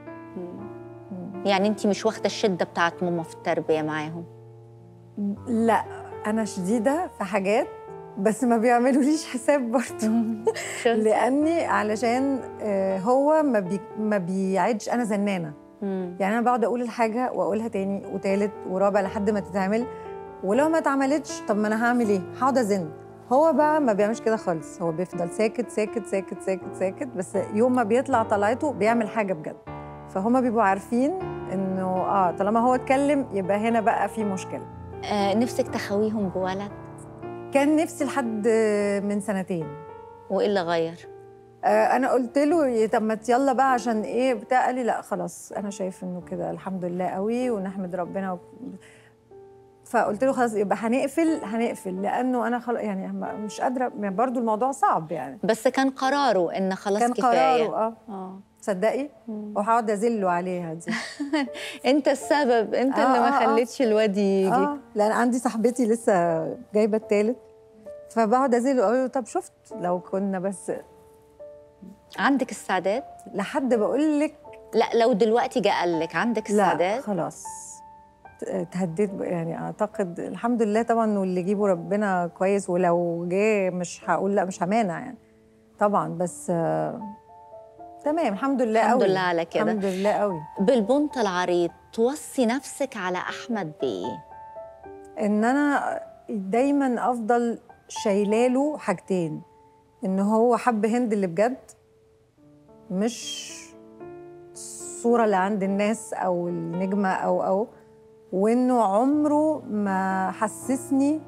يعني انت مش واخده الشده بتاعت ماما في التربيه معاهم لا انا شديده في حاجات بس ما بيعملوليش حساب برضه شفت؟ لاني علشان آه، هو ما بي ما بيعدش انا زنانه مم. يعني انا بقعد اقول الحاجه واقولها تاني وتالت ورابع لحد ما تتعمل ولو ما اتعملتش طب ما انا هعمل ايه هقعد ازن هو بقى ما بيعملش كده خالص هو بيفضل ساكت ساكت ساكت ساكت ساكت بس يوم ما بيطلع طلعته بيعمل حاجه بجد فهما بيبقوا عارفين انه اه طالما هو اتكلم يبقى هنا بقى في مشكله آه نفسك تخويهم بولد كان نفسي لحد من سنتين وايه اللي غير آه، انا قلت له ي- طب ما يلا بقى عشان ايه بتاع قال لي لا خلاص انا شايف انه كده الحمد لله قوي ونحمد ربنا و... فقلت له خلاص يبقى هنقفل هنقفل لانه انا خلاص يعني ما- مش قادره يعني برضو الموضوع صعب يعني بس كان قراره ان خلاص كان كفايه قراره اه اه تصدقي وهقعد ازله عليها دي انت السبب انت آه، اللي ما آه، آه. خليتش الواد يجي اه لان عندي صاحبتي لسه جايبه التالت فبقعد ازله اقول له طب شفت لو كنا بس عندك استعداد لحد بقول لك لا لو دلوقتي جه قال لك عندك لا استعداد خلاص ت- تهديت ب- يعني اعتقد الحمد لله طبعا واللي يجيبه ربنا كويس ولو جه مش هقول لا مش همانع يعني طبعا بس آه تمام الحمد لله الحمد قوي لله على كده. الحمد لله قوي بالبنط العريض توصي نفسك على احمد بايه ان انا دايما افضل شايلاله حاجتين ان هو حب هند اللي بجد مش الصوره اللي عند الناس او النجمه او او وانه عمره ما حسسني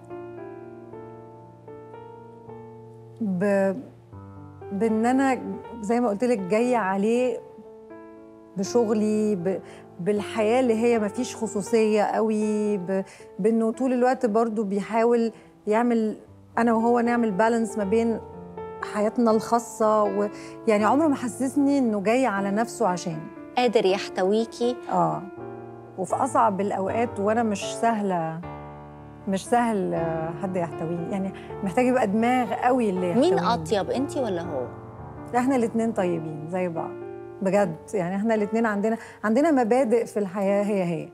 ب بان انا زي ما قلت لك جايه عليه بشغلي ب... بالحياه اللي هي ما فيش خصوصيه قوي ب... بانه طول الوقت برضو بيحاول يعمل انا وهو نعمل بالانس ما بين حياتنا الخاصه ويعني عمره ما حسسني انه جاي على نفسه عشان قادر يحتويكي اه وفي اصعب الاوقات وانا مش سهله مش سهل آه، حد يحتويني يعني محتاج يبقى دماغ قوي اللي يحتويني مين اطيب انت ولا هو احنا الاثنين طيبين زي بعض بجد يعني احنا الاثنين عندنا عندنا مبادئ في الحياه هي هي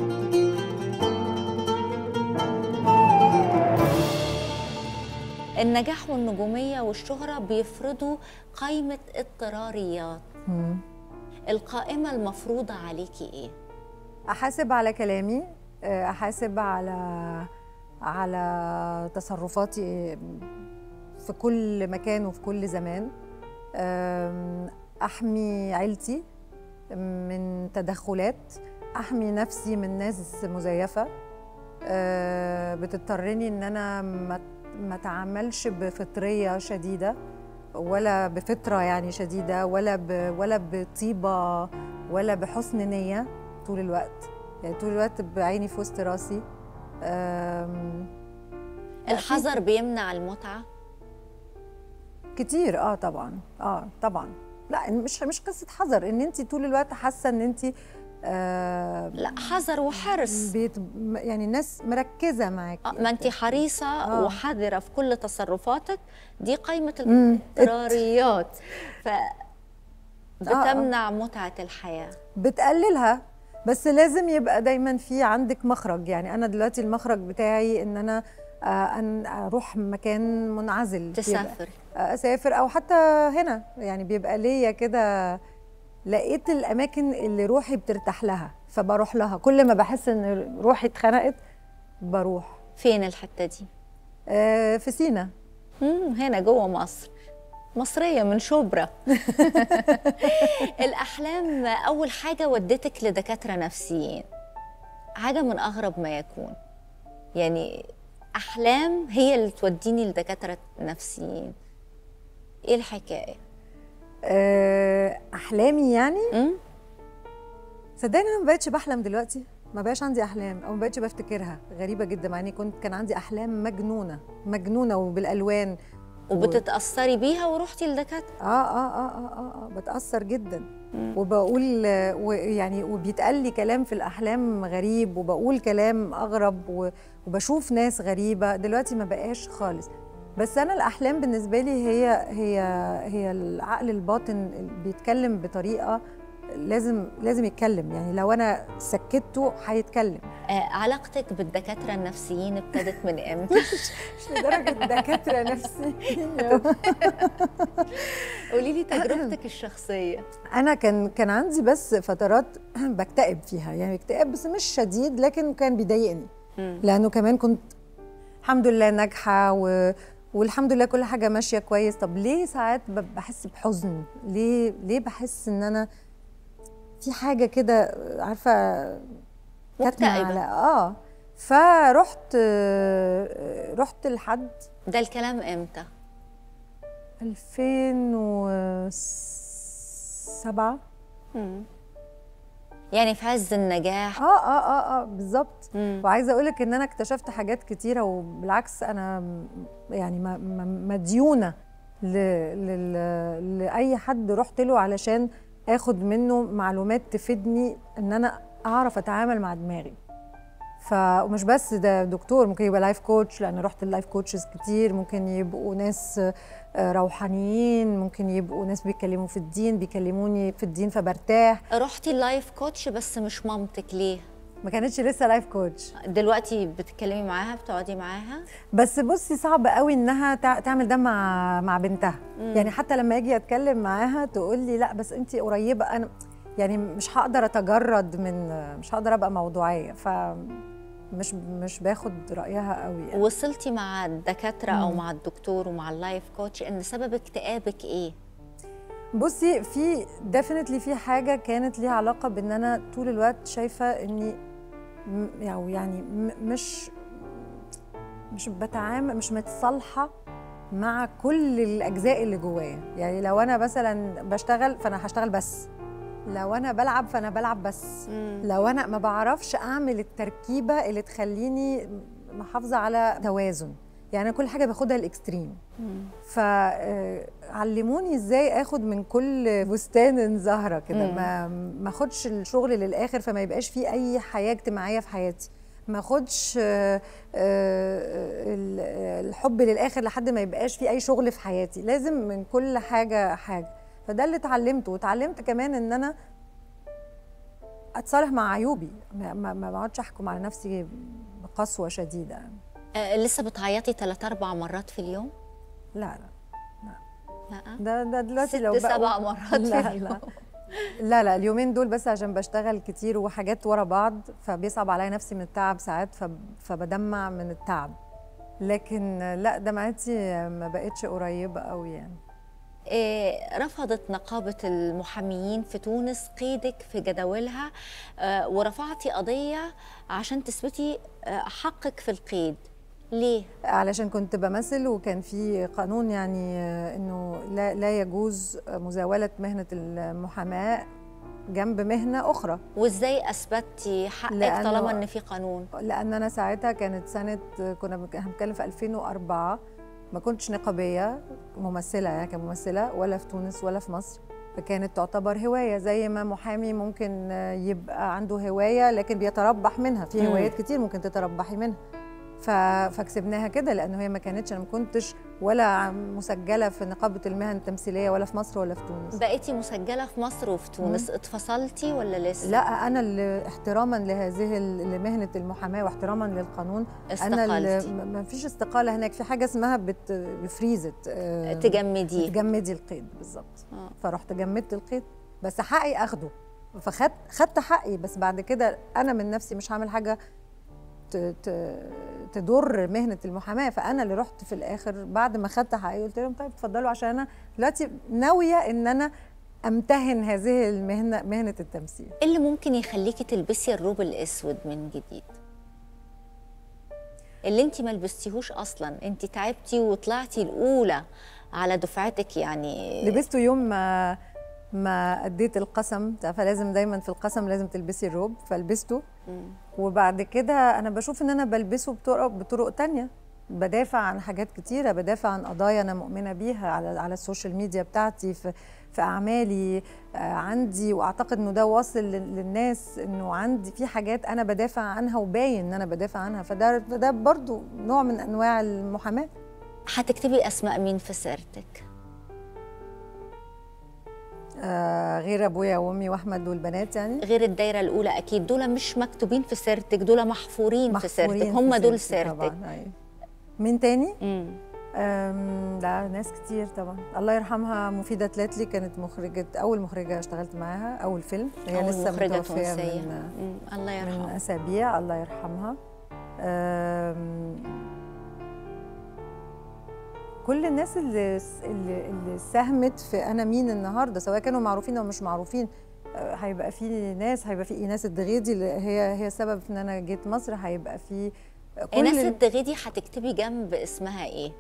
ان النجاح والنجوميه والشهره بيفرضوا قائمه اضطراريات مم. القائمه المفروضه عليكي ايه احاسب على كلامي آه، احاسب على على تصرفاتي في كل مكان وفي كل زمان آم، احمي عيلتي من تدخلات احمي نفسي من ناس مزيفه آه، بتضطرني ان انا ما ما اتعاملش بفطريه شديده ولا بفطره يعني شديده ولا ب ولا بطيبه ولا بحسن نيه طول الوقت يعني طول الوقت بعيني في وسط راسي آم، الحذر بيمنع المتعه كتير اه طبعا اه طبعا لا مش مش قصه حذر ان انت طول الوقت حاسه ان انت آه لا حذر وحرص بيت يعني الناس مركزه معاكي آه، ما انت حريصه آه. وحذره في كل تصرفاتك دي قائمه مم. الاضطراريات ف بتمنع متعه الحياه بتقللها بس لازم يبقى دايما في عندك مخرج يعني انا دلوقتي المخرج بتاعي ان انا آه أن اروح مكان منعزل يبقى- تسافر اسافر او حتى هنا يعني بيبقى ليا كده لقيت الاماكن اللي روحي بترتاح لها فبروح لها كل ما بحس ان روحي اتخنقت بروح فين الحته دي آه في سينا مم، هنا جوه مصر مصرية من شبرا الأحلام أول حاجة ودتك لدكاترة نفسيين حاجة من أغرب ما يكون يعني أحلام هي اللي توديني لدكاترة نفسيين إيه الحكاية؟ آه احلامي يعني مم؟ صدقني انا ما بقتش بحلم دلوقتي ما بقاش عندي احلام او ما بقتش بفتكرها غريبه جدا مع اني كنت كان عندي احلام مجنونه مجنونه وبالالوان وبتتأثري بيها ورحتي لدكاترة اه اه اه اه اه, آه بتاثر جدا مم. وبقول آه، ويعني وبيتقال لي كلام في الاحلام غريب وبقول كلام اغرب و- وبشوف ناس غريبه دلوقتي ما بقاش خالص بس انا الاحلام بالنسبه لي هي هي هي العقل الباطن اللي بيتكلم بطريقه لازم لازم يتكلم يعني لو انا سكته هيتكلم آه علاقتك بالدكاترة النفسيين ابتدت من إمتى؟ مش لدرجه دكاتره نفسيين قولي لي تجربتك الشخصية انا كان كان عندي بس فترات بكتئب فيها يعني اكتئاب بس مش شديد لكن كان بيضايقني مم. لانه كمان كنت الحمد لله ناجحه و... والحمد لله كل حاجه ماشيه كويس طب ليه ساعات ب- بحس بحزن ليه ليه بحس ان انا في حاجه كده عارفه كاتمه مكتئبة. على اه فرحت آه، رحت لحد ده الكلام إمتى؟ 2007 مم. يعني في عز النجاح اه اه اه اه بالظبط مم. وعايزه اقول لك ان انا اكتشفت حاجات كتيره وبالعكس انا م- يعني م- م- مديونه ل... ل... لاي حد رحت له علشان اخد منه معلومات تفيدني ان انا اعرف اتعامل مع دماغي ف ومش بس ده دكتور ممكن يبقى لايف كوتش لان رحت اللايف كوتشز كتير ممكن يبقوا ناس آه، روحانيين ممكن يبقوا ناس بيتكلموا في الدين بيكلموني في الدين فبرتاح رحتي اللايف كوتش بس مش مامتك ليه؟ ما كانتش لسه لايف كوتش دلوقتي بتتكلمي معاها بتقعدي معاها بس بصي صعب قوي انها تع- تعمل ده مع مع بنتها مم. يعني حتى لما اجي اتكلم معاها تقول لي لا بس انت قريبه انا يعني مش هقدر اتجرد من مش هقدر ابقى موضوعيه ف مش مش باخد رايها قوي يعني. وصلتي مع الدكاتره او مم. مع الدكتور ومع اللايف كوتش ان سبب اكتئابك ايه بصي في ديفينتلي في حاجه كانت ليها علاقه بان انا طول الوقت شايفه اني م- يعني يعني م- مش مش بتعامل مش متصالحه مع كل الاجزاء اللي جوايا يعني لو انا مثلا بشتغل فانا هشتغل بس لو انا بلعب فانا بلعب بس لو انا ما بعرفش اعمل التركيبه اللي تخليني محافظه على توازن يعني أنا كل حاجه باخدها الاكستريم فعلموني ازاي اخد من كل بستان زهره كده مم. ما ما اخدش الشغل للاخر فما يبقاش فيه اي حياه اجتماعيه في حياتي ما اخدش آه، آه، ال- الحب للاخر لحد ما يبقاش فيه اي شغل في حياتي لازم من كل حاجه حاجه فده اللي اتعلمته واتعلمت كمان ان انا اتصالح مع عيوبي ما ما ما بقعدش احكم على نفسي بقسوه شديده آه لسه بتعيطي ثلاث اربع مرات في اليوم لا لا ده ده دلوقتي ست لو بقوا- سبع مرات في لا اليوم. لا لا لا اليومين دول بس عشان بشتغل كتير وحاجات ورا بعض فبيصعب عليا نفسي من التعب ساعات فب- فبدمع من التعب لكن لا دمعتي ما بقتش قريبة قوي يعني إيه، رفضت نقابة المحاميين في تونس قيدك في جداولها آه، ورفعتي قضية عشان تثبتي آه، حقك في القيد ليه؟ علشان كنت بمثل وكان في قانون يعني آه، انه لا لا يجوز مزاولة مهنة المحاماة جنب مهنة أخرى وازاي اثبتتي حقك لأنه- طالما ان في قانون؟ لان انا ساعتها كانت سنه كنا بنك- هنتكلم في 2004 ما كنتش نقابيه ممثله يعني كممثله ولا في تونس ولا في مصر فكانت تعتبر هوايه زي ما محامي ممكن يبقى عنده هوايه لكن بيتربح منها في مم. هوايات كتير ممكن تتربحي منها ف... فكسبناها كده لانه هي ما كانتش انا ما كنتش ولا مسجله في نقابه المهن التمثيليه ولا في مصر ولا في تونس بقيتي مسجلة في مصر وفي تونس اتفصلتي ولا لسه؟ لا انا اللي احتراما لهذه ال- لمهنه المحاماه واحتراما للقانون انا اللي استقلتي م- ما فيش استقاله هناك في حاجه اسمها بت بفريزت آه، تجمديه تجمدي القيد بالظبط آه. فرحت جمدت القيد بس حقي اخده فخدت خدت حقي بس بعد كده انا من نفسي مش هعمل حاجه ت- ت- تضر مهنه المحاماه فانا اللي رحت في الاخر بعد ما خدت حقي قلت لهم طيب اتفضلوا عشان انا دلوقتي ناويه ان انا امتهن هذه المهنه مهنه التمثيل ايه اللي ممكن يخليكي تلبسي الروب الاسود من جديد؟ اللي انت ما لبستيهوش اصلا انت تعبتي وطلعتي الاولى على دفعتك يعني لبسته يوم ما ما اديت القسم فلازم دايما في القسم لازم تلبسي الروب فلبسته مم. وبعد كده انا بشوف ان انا بلبسه بطرق بطرق تانية بدافع عن حاجات كتيرة بدافع عن قضايا أنا مؤمنة بيها على على السوشيال ميديا بتاعتي في في أعمالي آه، عندي وأعتقد إنه ده واصل لل- للناس إنه عندي في حاجات أنا بدافع عنها وباين إن أنا بدافع عنها فده ده برضو نوع من أنواع المحاماة هتكتبي اسماء مين في سيرتك؟ آه، غير أبويا وأمي وأحمد والبنات يعني غير الدايره الاولى اكيد دول مش مكتوبين في سيرتك دول محفورين, في سيرتك محفورين هم في دول سيرتي سيرتك طبعاً، أيوة. مين تاني؟ مم. أم، لا ناس كتير طبعا الله يرحمها مفيدة تلاتلي كانت مخرجة أول مخرجة اشتغلت معاها أول فيلم هي أول لسه مخرجة متوفية تونسية. من مم. الله من يرحمه أسابيع الله يرحمها أم، كل الناس اللي اللي, اللي ساهمت في أنا مين النهاردة سواء كانوا معروفين أو مش معروفين أه، هيبقى في ناس هيبقى في ايناس الدغيدي اللي هي هي سبب في ان انا جيت مصر هيبقى في كل ايناس ال- الدغيدي هتكتبي جنب اسمها ايه؟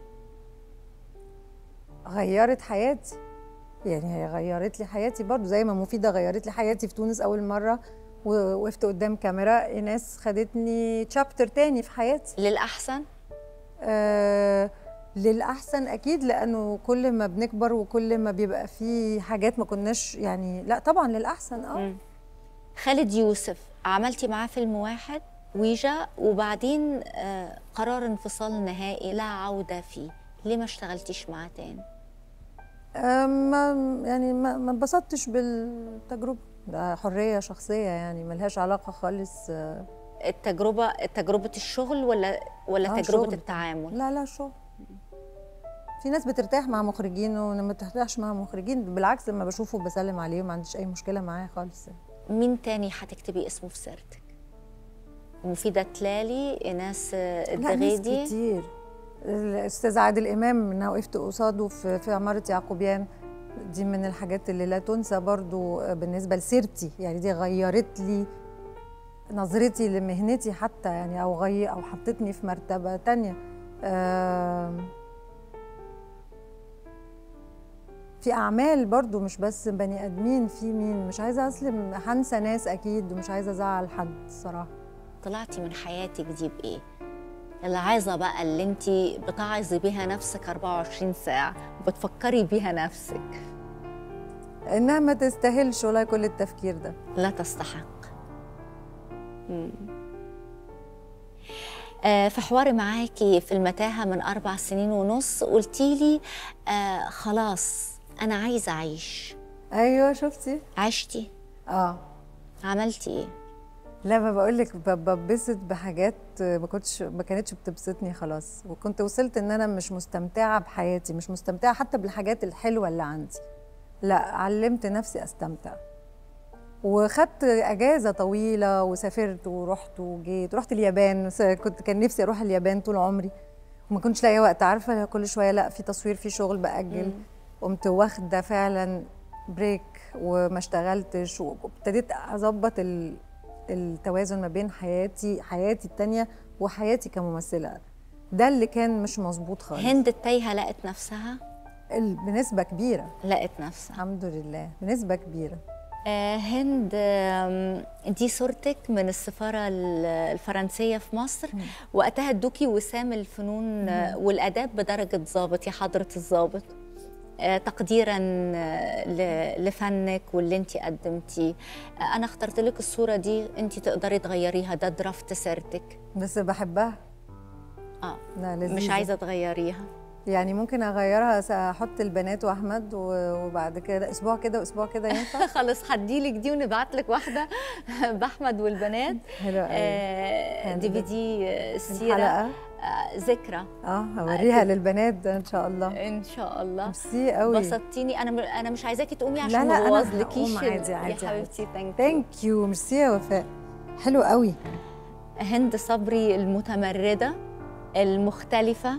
غيرت حياتي يعني هي غيرت لي حياتي برضو زي ما مفيدة غيرت لي حياتي في تونس أول مرة ووقفت قدام كاميرا ايناس خدتني تشابتر تاني في حياتي للاحسن؟ آه للأحسن أكيد لأنه كل ما بنكبر وكل ما بيبقى في حاجات ما كناش يعني لا طبعا للأحسن اه مم. خالد يوسف عملتي معاه فيلم واحد ويجا وبعدين آه، قرار انفصال نهائي لا عودة فيه ليه ما اشتغلتيش معاه تاني؟ آه، ما يعني ما ما انبسطتش بالتجربة ده حرية شخصية يعني ملهاش علاقة خالص آه، التجربة تجربة الشغل ولا ولا آه، تجربة شغل. التعامل؟ لا لا شغل في ناس بترتاح مع مخرجين وما بترتاحش مع مخرجين بالعكس لما بشوفه بسلم عليه وما عنديش اي مشكله معاه خالص مين تاني هتكتبي اسمه في سيرتك؟ مفيدة تلالي ايناس آه، لا ناس الدغيدي كتير الاستاذ عادل امام انا وقفت قصاده في في عماره يعقوبيان دي من الحاجات اللي لا تنسى برضو بالنسبه لسيرتي يعني دي غيرت لي نظرتي لمهنتي حتى يعني او غي او حطتني في مرتبه تانية آم، في اعمال برضو مش بس بني ادمين في مين مش عايزه اسلم هنسى ناس اكيد ومش عايزه ازعل حد الصراحه طلعتي من حياتك دي بايه؟ العظة بقى اللي انت بتعظي بيها نفسك 24 ساعة بتفكري بيها نفسك انها ما تستاهلش والله كل التفكير ده لا تستحق مم. آه، في حواري معاكي في المتاهة من أربع سنين ونص قلتي لي آه خلاص أنا عايزة أعيش ايوه شفتي عشتي اه عملتي إيه؟ لا ما بقول لك ببسط بحاجات ما كنتش ما كانتش بتبسطني خلاص وكنت وصلت ان انا مش مستمتعه بحياتي مش مستمتعه حتى بالحاجات الحلوه اللي عندي لا علمت نفسي استمتع وخدت اجازه طويله وسافرت ورحت وجيت رحت اليابان س- كنت كان نفسي اروح اليابان طول عمري وما كنتش لاقيه وقت عارفه كل شويه لا في تصوير في شغل باجل قمت واخده فعلا بريك وما اشتغلتش وابتديت اظبط ال- التوازن ما بين حياتي حياتي التانية وحياتي كممثله ده اللي كان مش مظبوط خالص هند التايهه لقت نفسها ال- بنسبه كبيره لقت نفسها الحمد لله بنسبه كبيره آه، هند آم، دي صورتك من السفارة ال- الفرنسية في مصر وقتها ادوكي وسام الفنون آه، والآداب بدرجة ضابط يا حضرة الضابط آه، تقديرا آه، ل- لفنك واللي انت قدمتيه آه، انا اخترت لك الصورة دي انت تقدري تغيريها ده درافت سيرتك بس بحبها اه لا لذيذة. مش عايزة تغيريها يعني ممكن اغيرها س- احط البنات واحمد و- وبعد كده اسبوع كده واسبوع كده ينفع خلاص هديلك دي ونبعت لك واحدة بأحمد والبنات حلو قوي آه، دي في دي آه، السيرة الحلقه آه، ذكرى اه هوريها للبنات ده ان شاء الله ان شاء الله ميرسي قوي بسطتيني انا م- انا مش عايزاكي تقومي لا، عشان لا، ما أنا بوظلكيش هقوم عادي، يا عادي، حبيبتي ثانك ثانك يو ميرسي يا وفاء حلو قوي هند صبري المتمرده المختلفه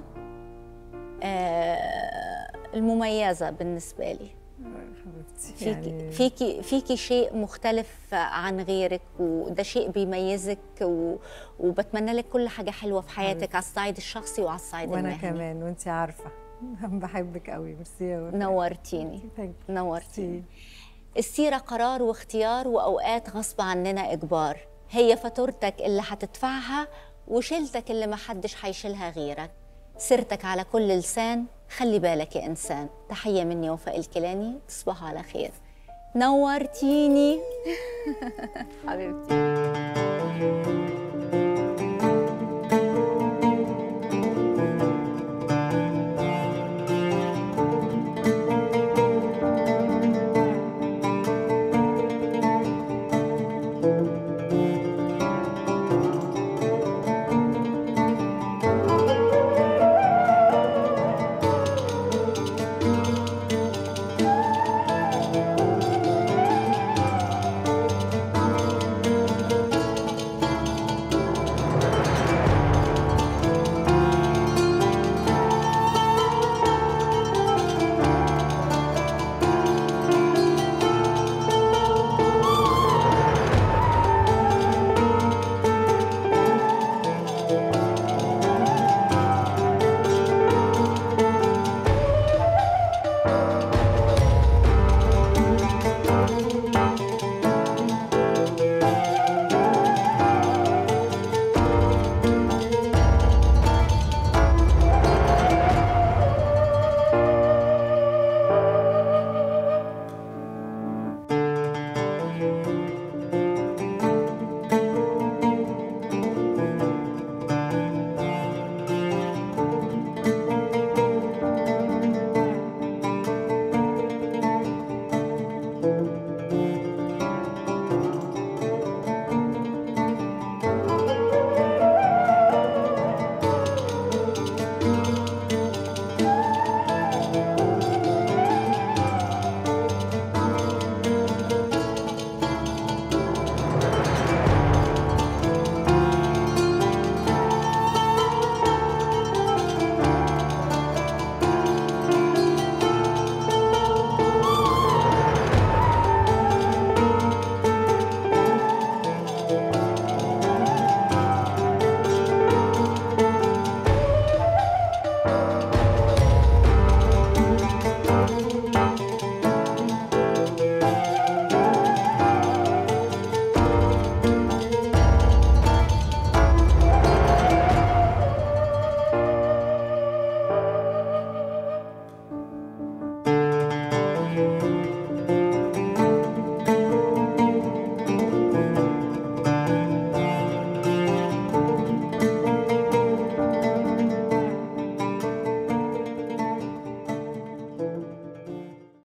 آه، المميزه بالنسبه لي حبيبتي فيكي يعني فيكي فيكي شيء مختلف عن غيرك وده شيء بيميزك و... وبتمنى لك كل حاجه حلوه في حياتك على الصعيد الشخصي وعلى الصعيد وانا المهني كمان وانت عارفه بحبك قوي ميرسي يا وفاء نورتيني Thank you. نورتيني ميرسي. السيرة قرار واختيار وأوقات غصب عننا إجبار هي فاتورتك اللي هتدفعها وشيلتك اللي محدش هيشيلها غيرك سيرتك على كل لسان خلي بالك يا إنسان تحية مني وفاء الكيلاني تصبحوا على خير نورتيني حبيبتي